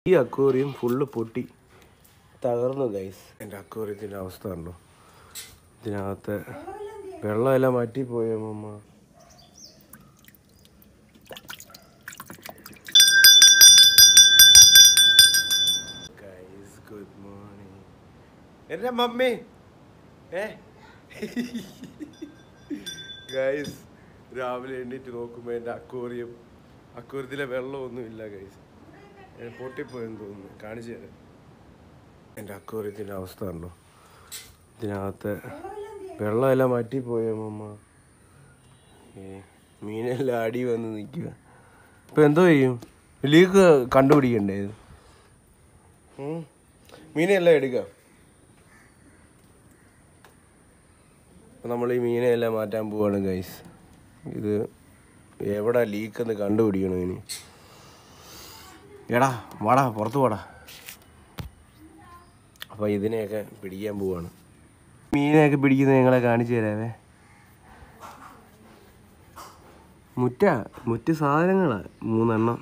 ഈ aquarium full പൊട്ടി തകർന്നു ഗൈസ് എൻ്റെ അക്വേറിയത്തിൻ്റെ അവസ്ഥ കണ്ടോ ഇതിനകത്ത് വെള്ളമെല്ലാം മാറ്റിപ്പോയ അമ്മ ഗൈസ് ഗുഡ് മോർണിംഗ് എൻ്റെ മമ്മി ഏ ഗൈസ് രാവിലെ എണ്ണീറ്റ് നോക്കുമ്പോൾ എൻ്റെ അക്വേറിയം അക്വേറിയത്തിലെ വെള്ളമൊന്നുമില്ല ഗൈസ് ഞാൻ പൊട്ടിപ്പോയെന്ന് തോന്നുന്നു കാണിച്ചു തരാം എൻ്റെ അക്വേറിയത്തിൻ്റെ അവസ്ഥ കണ്ടോ ഇതിനകത്ത് വെള്ളമെല്ലാം മാറ്റിപ്പോയ അമ്മ ഏ മീനെല്ലാം അടി വന്ന് നിൽക്കുക ഇപ്പം എന്തോ ചെയ്യും ലീക്ക് കണ്ടുപിടിക്കണ്ടേ ഇത് ഉം. മീനെല്ലാം എടുക്കാം അപ്പം നമ്മൾ ഈ മീനെല്ലാം മാറ്റാൻ പോവാണ് ഗൈസ് ഇത് എവിടെ ലീക്കെന്ന് കണ്ടുപിടിക്കണം ഇനി എടാ വാടാ പുറത്ത് വാടാ അപ്പോൾ ഇതിനെയൊക്കെ പിടിക്കാൻ പോവാണ് മീനെയൊക്കെ പിടിക്കുന്നത് ഞങ്ങളെ കാണിച്ചു തരാവേ മുറ്റ മുറ്റ സാധനങ്ങളാ മൂന്നെണ്ണം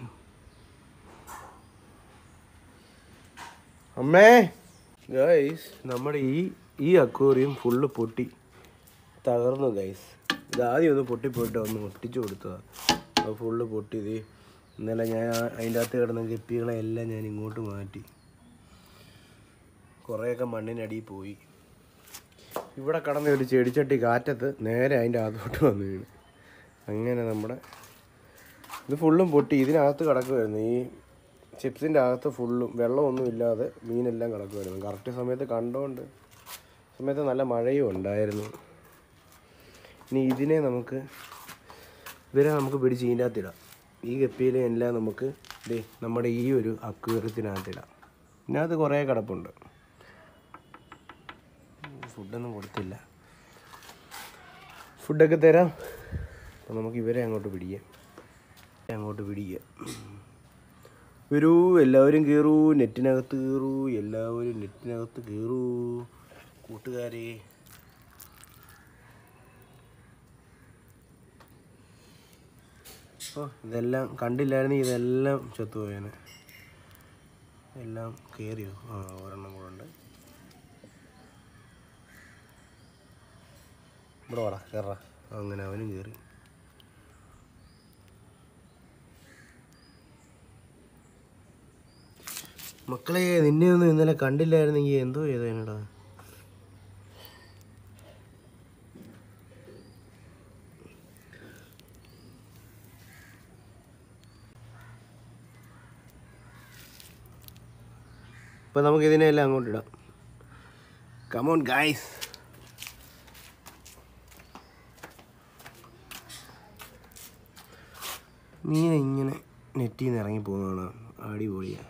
അമ്മേ ഗൈസ് നമ്മുടെ ഈ ഈ അക്വേറിയം ഫുള്ള് പൊട്ടി തകർന്നു ഗൈസ് ഇത് ആദ്യം ഒന്ന് പൊട്ടിപ്പോയിട്ട് ഒന്ന് ഒട്ടിച്ചു കൊടുത്തതാണ് അത് ഫുള്ള് പൊട്ടി ഇത് ഇന്നലെ ഞാൻ ആ- അതിൻ്റെ അകത്ത് കിടന്ന ഗപ്പികളെ എല്ലാം ഞാൻ ഇങ്ങോട്ട് മാറ്റി കുറേയൊക്കെ മണ്ണിനടിയിൽ പോയി ഇവിടെ കടന്ന ഒരു ചെടിച്ചട്ടി കാറ്റത്ത് നേരെ അതിൻ്റെ അകത്തോട്ട് വന്നു വീണ് അങ്ങനെ നമ്മുടെ ഇത് ഫുള്ളും പൊട്ടി ഇതിനകത്ത് കിടക്കുമായിരുന്നു ഈ ചിപ്സിൻ്റെ അകത്ത് ഫുള്ളും വെള്ളമൊന്നും ഇല്ലാതെ മീനെല്ലാം കിടക്കുമായിരുന്നു കറക്റ്റ് സമയത്ത് കണ്ടോണ്ട് സമയത്ത് നല്ല മഴയും ഉണ്ടായിരുന്നു ഇനി ഇതിനെ നമുക്ക് ഇവരെ നമുക്ക് പിടിച്ച് ഇതിൻ്റെ അകത്തിടാം ഈ ഗപ്പിയിലെ എല്ലാം നമുക്ക് ദേ നമ്മുടെ ഈ ഒരു അക്വേറിയത്തിനകത്തിടാം ഇതിനകത്ത് കുറേ കിടപ്പുണ്ട് ഫുഡൊന്നും കൊടുത്തില്ല ഫുഡൊക്കെ തരാം അപ്പം നമുക്ക് ഇവരെ അങ്ങോട്ട് പിടിക്കാം അങ്ങോട്ട് പിടിക്കാം വരൂ എല്ലാവരും കയറൂ നെറ്റിനകത്ത് കയറൂ എല്ലാവരും നെറ്റിനകത്ത് കയറൂ കൂട്ടുകാരെ ഓ ഇതെല്ലാം കണ്ടില്ലായിരുന്നെങ്കിൽ ഇതെല്ലാം ചത്തുപോയേനെ എല്ലാം കയറിയോ ആ ഒരെണ്ണം കൂടെ ഉണ്ട് ഇവിടെ വാടാ കയറാ അങ്ങനെ അവനും കയറി മക്കളെ നിന്നെ ഒന്നും ഇന്നലെ കണ്ടില്ലായിരുന്നെങ്കിൽ എന്തോ ചെയ്തേനടാ ഇപ്പം നമുക്ക് ഇതിനെല്ലാം അങ്ങോട്ട് ഇടാം കമോൺ ഗൈസ് മീൻ ഇങ്ങനെ നെറ്റിൽ നിന്ന് ഇറങ്ങി പോകുന്നതാണ് അടിപൊളിയാ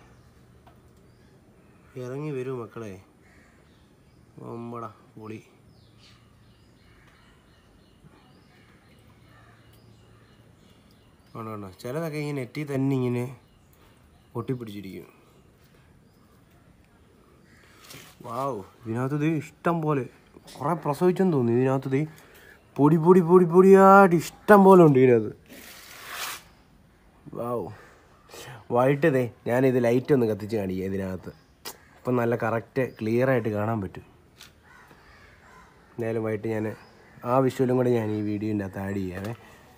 ഇറങ്ങി വരൂ മക്കളെ ഒമ്പടാ പൊളി ആണോ ആണോ ചിലതൊക്കെ ഇങ്ങനെ നെറ്റിൽ തന്നെ ഇങ്ങനെ ഒട്ടിപ്പിടിച്ചിരിക്കും വാവ് ഇതിനകത്ത് ദേ ഇഷ്ടം പോലെ കുറേ പ്രസവിച്ചെന്ന് തോന്നി ഇതിനകത്ത് ദേ പൊടി പൊടി പൊടി പൊടിയായിട്ട് ഇഷ്ടം പോലെ ഉണ്ട് ഇതിനകത്ത് വാവ് വൈകിട്ട് ദേ ഞാനിത് ലൈറ്റ് ഒന്ന് കത്തിച്ച് കാണിക്കാം ഇതിനകത്ത് അപ്പം നല്ല കറക്റ്റ് ക്ലിയർ ആയിട്ട് കാണാൻ പറ്റും എന്തായാലും വൈകിട്ട് ഞാൻ ആ വിഷ്വലും കൂടെ ഞാൻ ഈ വീഡിയോൻ്റെ അകത്ത് ആഡ് ചെയ്യാവേ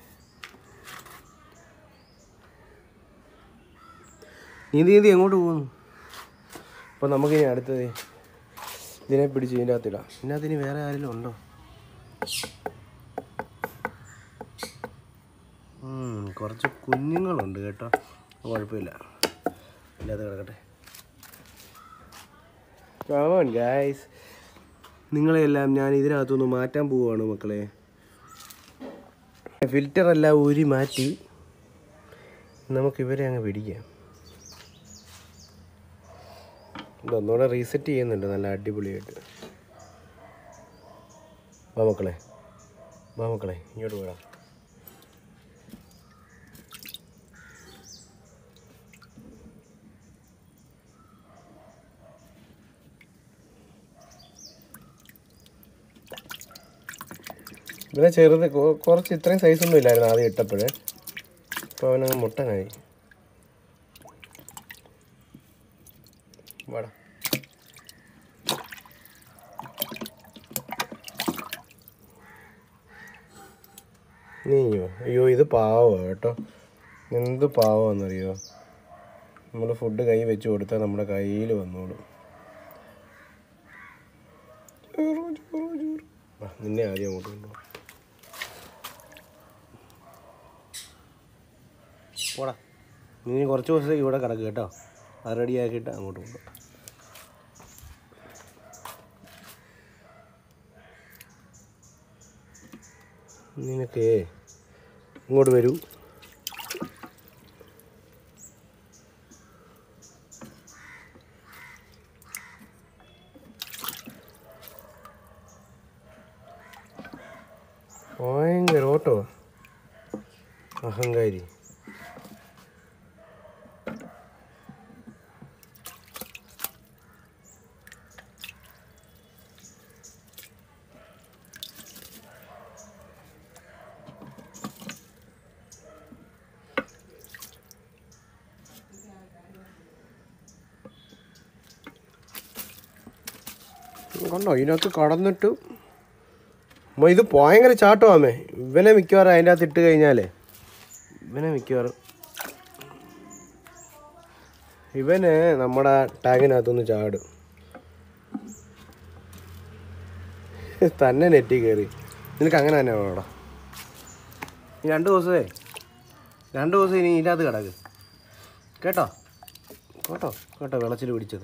നീന്തി നീന്തി എങ്ങോട്ട് പോകുന്നു അപ്പോൾ നമുക്കിനി അടുത്തത് ഇതിനെ പിടിച്ച് ഇതിൻ്റെ അകത്തിടാം ഇതിനകത്ത് ഇനി വേറെ ആരെങ്കിലും ഉണ്ടോ ഉം, കുറച്ച് കുഞ്ഞുങ്ങളുണ്ട് കേട്ടോ കുഴപ്പമില്ല ഇല്ലാതെ കിടക്കട്ടെ കമോൺ ഗായ്സ് നിങ്ങളെല്ലാം ഞാൻ ഇതിനകത്തുനിന്ന് മാറ്റാൻ പോവുകയാണ് മക്കളെ ഫിൽറ്റർ എല്ലാം ഊരി മാറ്റി നമുക്ക് ഇവരെ അങ്ങ് പിടിക്കാം ഇതൊന്നുകൂടെ റീസെറ്റ് ചെയ്യുന്നുണ്ട് നല്ല അടിപൊളിയായിട്ട് വാ മക്കളെ വാ മക്കളെ ഇങ്ങോട്ട് പോടാം ഇവിടെ ചെറുത് കൊ- കുറച്ച് ഇത്രയും സൈസൊന്നും ഇല്ലായിരുന്നു ആദ്യം ഇട്ടപ്പോഴേ അപ്പോൾ അവനങ്ങ് മുട്ടനായി വാടാ നീയോ അയ്യോ ഇത് പാവോ കേട്ടോ എന്ത് പാവമെന്നറിയോ നമ്മൾ ഫുഡ് കൈ വെച്ച് കൊടുത്താൽ നമ്മുടെ കയ്യിൽ വന്നോളും ചോറ്, ചോറ്, ചോറ്. ആ, നിന്നെ ആദ്യം അങ്ങോട്ട് കൊണ്ടുപോകാം പോടാ നീ കുറച്ച് ദിവസത്തേക്ക് ഇവിടെ കിടക്ക് കേട്ടോ അത് റെഡിയാക്കിയിട്ട് അങ്ങോട്ട് കൊണ്ടുപോകാം നിനക്കേ ഇങ്ങോട്ട് വരൂ ഭയങ്കര ഓട്ടോ അഹങ്കാരി കണ്ടോ ഇതിനകത്ത് കടന്നിട്ട് അമ്മ ഇത് ഭയങ്കര ചാട്ടമാമേ ഇവനെ മിക്കവാറും അതിൻ്റെ അകത്ത് ഇട്ട് കഴിഞ്ഞാലേ ഇവനെ മിക്കവാറും ഇവന് നമ്മുടെ ടാങ്കിനകത്തൊന്ന് ചാടും തന്നെ നെറ്റി കയറി നിനക്ക് അങ്ങനെ തന്നെ വേണോടാ ഈ രണ്ട് ദിവസമേ രണ്ട് ദിവസം ഇനി ഇതിൻ്റെ അകത്ത് കിടക്ക് കേട്ടോ കേട്ടോ കേട്ടോ വിളച്ചിൽ പിടിച്ചത്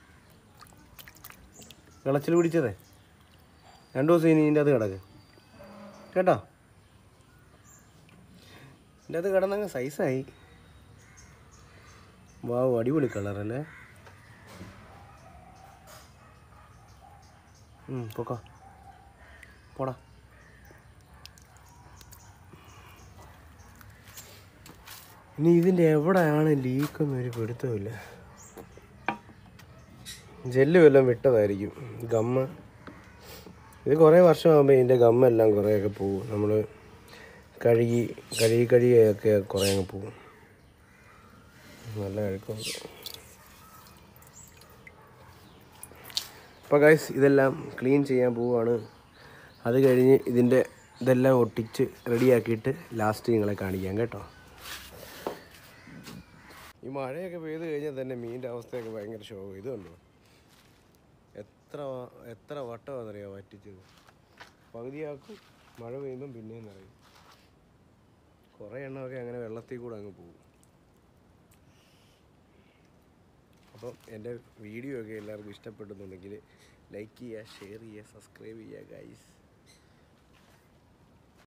വിളച്ചിൽ പിടിച്ചതേ രണ്ട് ദിവസം ഇനി ഇതിൻ്റെ അത് കിടക്ക് കേട്ടോ ഇതിൻ്റെ അത് കിടന്നങ്ങ് സൈസായി വാവ് അടിപൊളി കളറല്ലേ ഉം, പൊക്കോ പോടാ ഇനി ഇതിൻ്റെ എവിടെയാണ് ലീക്കൊന്നും പിടുത്തമില്ല ജെല്ല് വല്ലതും വിട്ടതായിരിക്കും ഗമ്മ് ഇത് കുറേ വർഷമാകുമ്പോൾ ഇതിൻ്റെ ഗമ്മെല്ലാം കുറേയൊക്കെ പോകും നമ്മൾ കഴുകി കഴുകി കഴുകിയൊക്കെ കുറേ അങ്ങ് പോകും നല്ല കഴുക്കുണ്ട് അപ്പോൾ ഗൈസ് ഇതെല്ലാം ക്ലീൻ ചെയ്യാൻ പോവുകയാണ് അത് കഴിഞ്ഞ് ഇതിൻ്റെ ഇതെല്ലാം ഒട്ടിച്ച് റെഡിയാക്കിയിട്ട് ലാസ്റ്റ് നിങ്ങളെ കാണിക്കാം കേട്ടോ ഈ മഴയൊക്കെ പെയ്ത് കഴിഞ്ഞാൽ തന്നെ മീനിൻ്റെ അവസ്ഥയൊക്കെ ഭയങ്കര ശോകം ഇത് കണ്ടോ എത്ര വ- എത്ര വട്ടമാണെന്നറിയാം വറ്റിച്ചത് പകുതിയാക്കും മഴ പെയ്യുമ്പം പിന്നെയും നിറയും കുറേ എണ്ണമൊക്കെ അങ്ങനെ വെള്ളത്തിൽ കൂടെ അങ്ങ് പോകും അപ്പം എൻ്റെ വീഡിയോ ഒക്കെ എല്ലാവർക്കും ഇഷ്ടപ്പെടുന്നുണ്ടെങ്കിൽ ലൈക്ക് ചെയ്യുക ഷെയർ ചെയ്യുക സബ്സ്ക്രൈബ് ചെയ്യുക ഗൈസ്